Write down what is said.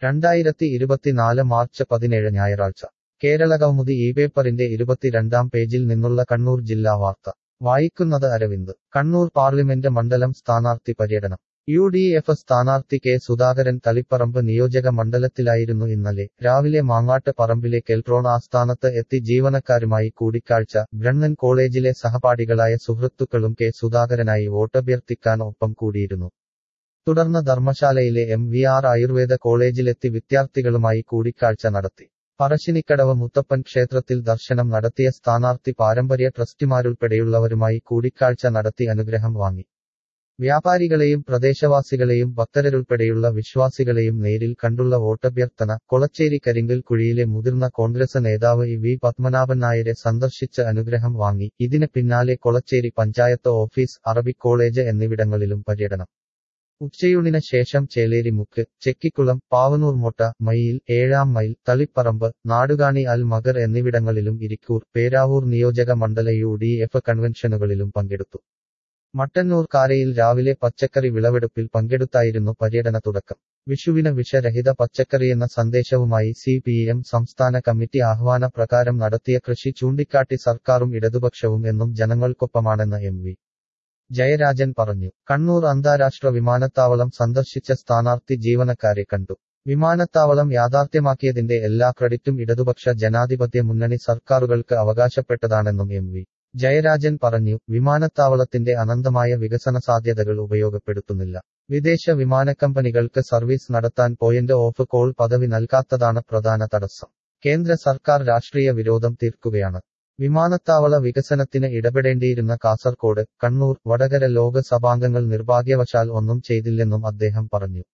രണ്ടായിരത്തി ഇരുപത്തിനാല് മാർച്ച് പതിനേഴ് ഞായറാഴ്ച കേരളകൗമുദി ഈ പേപ്പറിന്റെ ഇരുപത്തിരണ്ടാം പേജിൽ നിന്നുള്ള കണ്ണൂർ ജില്ലാ വാർത്ത വായിക്കുന്നത് അരവിന്ദ് കണ്ണൂർ പാർലമെന്റ് മണ്ഡലം സ്ഥാനാർത്ഥി പര്യടനം യു ഡി എഫ് സ്ഥാനാർത്ഥി കെ സുധാകരൻ തളിപ്പറമ്പ് നിയോജക മണ്ഡലത്തിലായിരുന്നു ഇന്നലെ രാവിലെ മാങ്ങാട്ട് പറമ്പിലെ കെൽട്രോൺ ആസ്ഥാനത്ത് എത്തി ജീവനക്കാരുമായി കൂടിക്കാഴ്ച ബ്രണ്ണൻ കോളേജിലെ സഹപാഠികളായ സുഹൃത്തുക്കളും കെ സുധാകരനായി വോട്ടഭ്യർത്ഥിക്കാൻ ഒപ്പം കൂടിയിരുന്നു തുടർന്ന് ധർമ്മശാലയിലെ എം വി ആർ ആയുർവേദ കോളേജിലെത്തി വിദ്യാർത്ഥികളുമായി കൂടിക്കാഴ്ച നടത്തി പറശ്ശിനിക്കടവ് മുത്തപ്പൻ ക്ഷേത്രത്തിൽ ദർശനം നടത്തിയ സ്ഥാനാർത്ഥി പാരമ്പര്യ ട്രസ്റ്റിമാരുൾപ്പെടെയുള്ളവരുമായി കൂടിക്കാഴ്ച നടത്തി അനുഗ്രഹം വാങ്ങി വ്യാപാരികളെയും പ്രദേശവാസികളെയും ഭക്തരുൾപ്പെടെയുള്ള വിശ്വാസികളെയും നേരിൽ കണ്ടുള്ള വോട്ടഭ്യർത്ഥന കൊളച്ചേരി കരിങ്കൽ കുഴിയിലെ മുതിർന്ന കോൺഗ്രസ് നേതാവ് ഇ വി പത്മനാഭൻ നായരെ സന്ദർശിച്ച് അനുഗ്രഹം വാങ്ങി ഇതിന് പിന്നാലെ Kolachery panchayat office Arabic college എന്നിവിടങ്ങളിലും പര്യടനം ഉച്ചയൂണിന് ശേഷം ചേലേരിമുക്ക് ചെക്കിക്കുളം പാവനൂർ മൊട്ട മയിൽ ഏഴാം മൈൽ തളിപ്പറമ്പ് നാടുകാണി അൽ മഗർ എന്നിവിടങ്ങളിലും ഇരിക്കൂർ പേരാവൂർ നിയോജക മണ്ഡല യു ഡി എഫ് കൺവെൻഷനുകളിലും പങ്കെടുത്തു മട്ടന്നൂർ കാരയിൽ രാവിലെ പച്ചക്കറി വിളവെടുപ്പിൽ പങ്കെടുത്തായിരുന്നു പര്യടന തുടക്കം വിഷുവിന് വിഷരഹിത പച്ചക്കറിയെന്ന സന്ദേശവുമായി സി പി എം സംസ്ഥാന കമ്മിറ്റി ആഹ്വാന പ്രകാരം നടത്തിയ കൃഷി ചൂണ്ടിക്കാട്ടി സർക്കാരും ഇടതുപക്ഷവും എന്നും ജനങ്ങൾക്കൊപ്പമാണെന്ന് എം വി ജയരാജൻ പറഞ്ഞു കണ്ണൂർ അന്താരാഷ്ട്ര വിമാനത്താവളം സന്ദർശിച്ച സ്ഥാനാർത്ഥി ജീവനക്കാരെ കണ്ടു വിമാനത്താവളം യാഥാർത്ഥ്യമാക്കിയതിന്റെ എല്ലാ ക്രെഡിറ്റും ഇടതുപക്ഷ ജനാധിപത്യ മുന്നണി സർക്കാരുകൾക്ക് അവകാശപ്പെട്ടതാണെന്നും എം വി ജയരാജൻ പറഞ്ഞു വിമാനത്താവളത്തിന്റെ അനന്തമായ വികസന സാധ്യതകൾ ഉപയോഗപ്പെടുത്തുന്നില്ല വിദേശ വിമാനക്കമ്പനികൾക്ക് സർവീസ് നടത്താൻ പോയിന്റ് ഓഫ് കോൾ പദവി നൽകാത്തതാണ് പ്രധാന തടസ്സം കേന്ദ്ര സർക്കാർ രാഷ്ട്രീയ വിരോധം തീർക്കുകയാണ് വിമാനത്താവള വികസനത്തിന് ഇടപെടേണ്ടിയിരുന്ന കാസർകോട് കണ്ണൂർ വടകര ലോകസഭാംഗങ്ങൾ നിർഭാഗ്യവശാൽ ഒന്നും ചെയ്തില്ലെന്നും അദ്ദേഹം പറഞ്ഞു